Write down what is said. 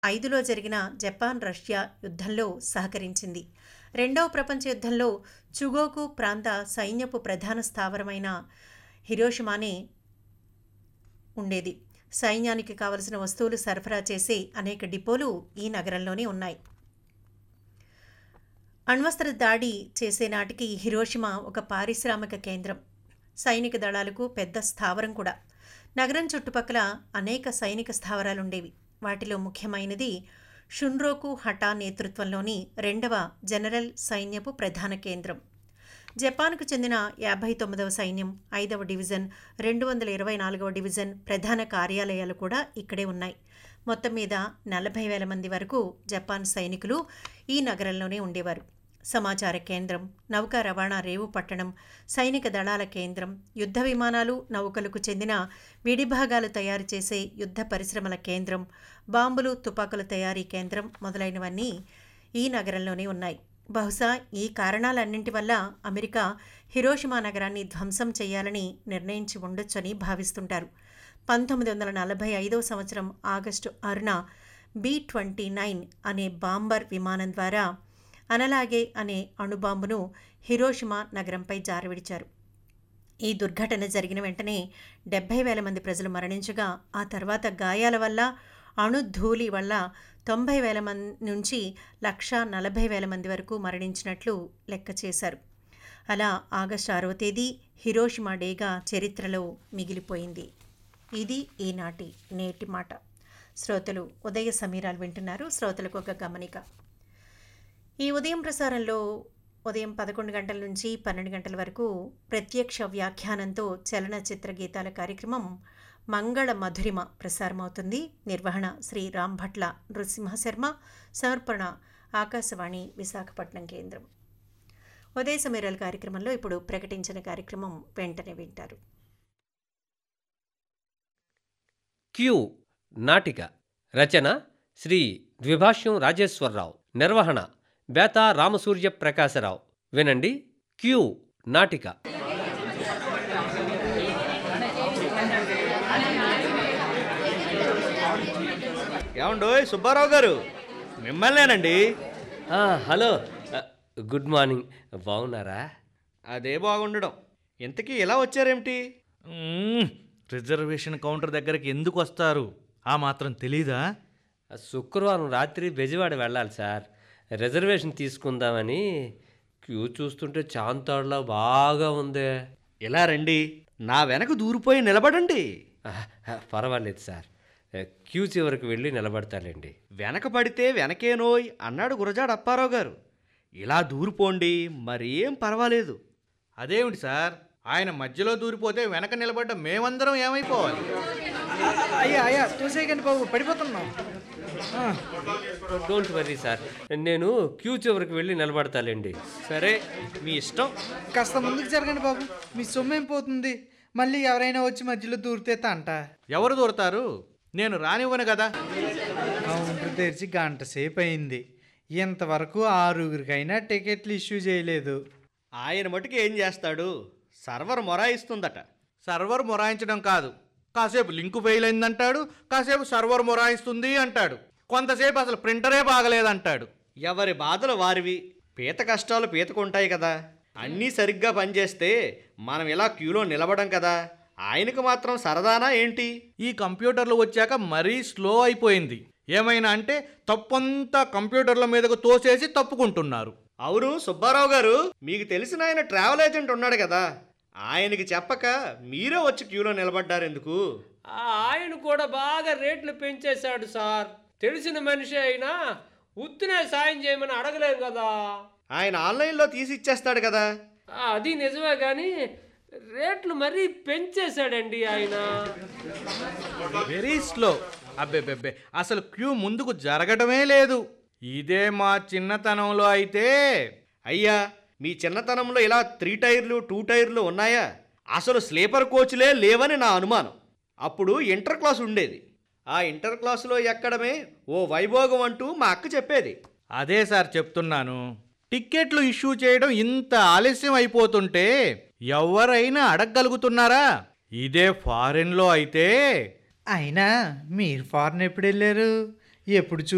ఐదులో జరిగిన Japan Russia యుద్ధంలో సహకరించింది రెండవ ప్రపంచ యుద్ధంలో చుగోకు ప్రాంత సైన్యపు ప్రధాన స్థావరమైన హిరోషిమానే ఉండేది సైన్యానికి కావలసిన వస్తువులు సరఫరా చేసే అనేక డిపోలు ఈ నగరంలోనే ఉన్నాయి అణ్వస్త్ర దాడి చేసే నాటికి హిరోషిమా ఒక పారిశ్రామిక కేంద్రం సైనిక దళాలకు పెద్ద స్థావరం కూడా నగరం చుట్టుపక్కల అనేక సైనిక స్థావరాలుండేవి వాటిలో ముఖ్యమైనది షున్రోకు హఠా నేతృత్వంలోని రెండవ జనరల్ సైన్యపు ప్రధాన కేంద్రం జపాన్కు చెందిన యాభై తొమ్మిదవ సైన్యం ఐదవ డివిజన్ రెండు వందల ఇరవై నాలుగవ డివిజన్ ప్రధాన కార్యాలయాలు కూడా ఇక్కడే ఉన్నాయి మొత్తం మీద నలభై వేల మంది వరకు జపాన్ సైనికులు ఈ నగరంలోనే ఉండేవారు సమాచార కేంద్రం నౌకా రవాణా రేవు పట్టణం సైనిక దళాల కేంద్రం యుద్ధ విమానాలు నౌకలకు చెందిన విడిభాగాలు తయారు చేసే యుద్ధ పరిశ్రమల కేంద్రం బాంబులు తుపాకుల తయారీ కేంద్రం మొదలైనవన్నీ ఈ నగరంలోనే ఉన్నాయి బహుశా ఈ కారణాలన్నింటి వల్ల అమెరికా హిరోషిమా నగరాన్ని ధ్వంసం చేయాలని నిర్ణయించి ఉండొచ్చని భావిస్తుంటారు పంతొమ్మిది వందల నలభై ఐదవ సంవత్సరం ఆగస్టు ఆరున బి ట్వంటీ నైన్ అనే బాంబర్ విమానం ద్వారా అనలాగే అనే అణుబాంబును హిరోషిమా నగరంపై జారవిడిచారు ఈ దుర్ఘటన జరిగిన వెంటనే డెబ్బై వేల మంది ప్రజలు మరణించగా ఆ తర్వాత గాయాల వల్ల అణుధూళి వల్ల తొంభై వేల మంది నుంచి లక్ష నలభై వేల మంది వరకు మరణించినట్లు లెక్క చేశారు అలా ఆగస్టు ఆరవ తేదీ హిరోషిమా డేగా చరిత్రలో మిగిలిపోయింది ఇది ఈనాటి నేటి మాట శ్రోతలు ఉదయ సమీరాలు వింటున్నారు శ్రోతలకు ఒక గమనిక ఈ ఉదయం ప్రసారంలో ఉదయం పదకొండు గంటల నుంచి పన్నెండు గంటల వరకు ప్రత్యక్ష వ్యాఖ్యానంతో చలనచిత్ర గీతాల కార్యక్రమం మంగళ మధురిమ ప్రసారమవుతుంది నిర్వహణ శ్రీ రామ్ భట్ల నృసింహశర్మ సమర్పణ ఆకాశవాణి విశాఖపట్నం కేంద్రం ఉదయ సమీరాల కార్యక్రమంలో ఇప్పుడు ప్రకటించిన కార్యక్రమం వెంటనే వింటారు క్యూ నాటిక రచన శ్రీ ద్విభాష్యం రాజేశ్వరరావు నిర్వహణ బేతా రామసూర్య ప్రకాశరావు వినండి క్యూ నాటిక ఏమండోయ్ సుబ్బారావు గారు మిమ్మల్నేనండి ఆ, హలో ఆ, గుడ్ మార్నింగ్ బాగున్నారా అదే బాగుండడం ఇంతకీ ఎలా వచ్చారేమిటి మ్మ్. రిజర్వేషన్ కౌంటర్ దగ్గరికి ఎందుకు వస్తారు ఆ మాత్రం తెలీదా ఆ, శుక్రవారం రాత్రి బెజవాడ వెళ్ళాలి సార్ రిజర్వేషన్ తీసుకుందామని క్యూ చూస్తుంటే చాంతాడులా బాగా ఉంది ఇలా రండి నా వెనక దూరిపోయి నిలబడండి ఆ, ఆ, పర్వాలేదు సార్ ఆ, క్యూ చివరికి వెళ్ళి నిలబడతాలేండి వెనక పడితే వెనకేనోయ్ అన్నాడు గురజాడ అప్పారావు గారు ఇలా దూరిపోండి మరేం పర్వాలేదు అదేమిటి సార్ ఆయన మధ్యలో దూరిపోతే వెనక నిలబడ్డ మేమందరం ఏమైపోవాలి అయ్యా అయ్యా తోసేయకండి బాబు పడిపోతున్నాం ఆ, డోంట్ వరీ సార్ నేను క్యూ చివరికి వెళ్ళి నిలబడతాలేండి సరే మీ ఇష్టం కాస్త ముందుకు జరగండి బాబు మీ సొమ్మేం పోతుంది మళ్ళీ ఎవరైనా వచ్చి మధ్యలో దూరితే తంట ఎవరు దూరతారు నేను రానివ్వను కదా కౌంటర్ తెరిచి గంట సేపు అయింది ఇంతవరకు ఆరుగురికైనా టికెట్లు ఇష్యూ చేయలేదు ఆయన మటుకు ఏం చేస్తాడు సర్వర్ మొరాయిస్తుందట సర్వర్ మొరాయించడం కాదు కాసేపు లింకు ఫెయిల్ అయిందంటాడు కాసేపు సర్వర్ మొరాయిస్తుంది అంటాడు కొంతసేపు అసలు ప్రింటరే బాగలేదంటాడు ఎవరి బాధలు వారివి పీత కష్టాలు పీతకుంటాయి కదా అన్నీ సరిగ్గా పనిచేస్తే మనం ఇలా క్యూలో నిలబడం కదా ఆయనకు మాత్రం సరదానా ఏంటి ఈ కంప్యూటర్లు వచ్చాక మరీ స్లో అయిపోయింది ఏమైనా అంటే తప్పంతా కంప్యూటర్ల మీదకు తోసేసి తప్పుకుంటున్నారు అవును సుబ్బారావు గారు మీకు తెలిసిన ఆయన ట్రావెల్ ఏజెంట్ ఉన్నాడు కదా ఆయనకి చెప్పక మీరే వచ్చి క్యూలో నిలబడ్డారెందుకు ఆ, ఆయన కూడా బాగా రేట్లు పెంచేశాడు సార్ తెలిసిన మనిషి అయినా ఉత్తినే సాయం చేయమని అడగలేం కదా ఆయన ఆన్లైన్లో తీసి ఇచ్చేస్తాడు కదా ఆ, అది నిజమే కానీ రేట్లు మరీ పెంచేశాడండి ఆయన వెరీ స్లో అబ్బెబ్బెబ్బే అసలు క్యూ ముందుకు జరగడమే లేదు ఇదే మా చిన్నతనంలో అయితే అయ్యా మీ చిన్నతనంలో ఇలా త్రీ టైర్లు టూ టైర్లు ఉన్నాయా అసలు స్లీపర్ కోచ్లే లేవని నా అనుమానం అప్పుడు ఇంటర్ క్లాస్ ఉండేది ఆ ఇంటర్ క్లాసులో ఎక్కడమే ఓ వైభోగం అంటూ మా అక్క చెప్పేది అదే సార్ చెప్తున్నాను టిక్కెట్లు ఇష్యూ చేయడం ఇంత ఆలస్యం అయిపోతుంటే ఎవరైనా అడగగలుగుతున్నారా ఇదే ఫారెన్లో అయితే అయినా మీరు ఫారెన్ ఎప్పుడు వెళ్ళారు ఎప్పుడు చూ